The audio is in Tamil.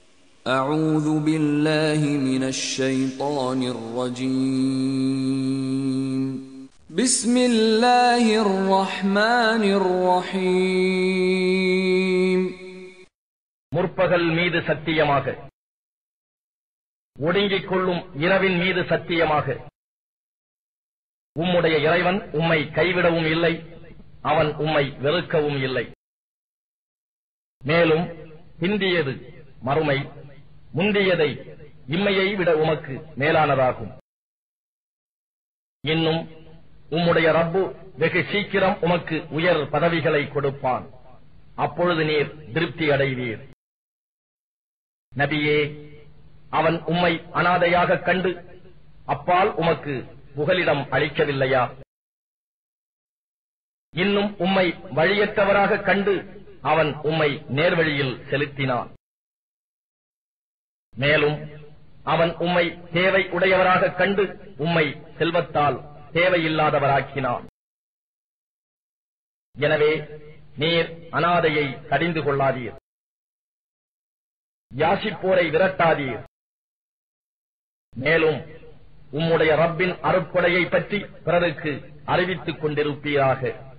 أعوذ بالله من الشيطان الرجيم بسم الله الرحمن الرحيم முற்பகல் மீது சத்தியமாக ஒடுங்கிக் கொள்ளும் இரவின் மீது சத்தியமாக உம்முடைய இறைவன் உம்மை கைவிடவும் இல்லை அவன் உம்மை வெறுக்கவும் இல்லை மேலும் பிந்தியது மறுமை முந்தியதை இம்மையை விட உமக்கு மேலானதாகும் இன்னும் உம்முடைய ரப்பு வெகு சீக்கிரம் உமக்கு உயர் பதவிகளை கொடுப்பான் அப்பொழுது நீர் திருப்தி அடைவீர் நபியே அவன் உம்மை அனாதையாக கண்டு அப்பால் உமக்கு புகலிடம் அளிக்கவில்லையா இன்னும் உம்மை வழியற்றவராக கண்டு அவன் உம்மை நேர்வழியில் செலுத்தினான் மேலும் அவன் உம்மை தேவை உடையவராக கண்டு உம்மை செல்வத்தால் தேவையில்லாதவராக்கினான் எனவே நீர் அனாதையை கடிந்து கொள்ளாதீர் யாசிப்போரை விரட்டாதீர் மேலும் உம்முடைய ரப்பின் அருட்கொடையை பற்றி பிறருக்கு அறிவித்துக் கொண்டிருப்பீராக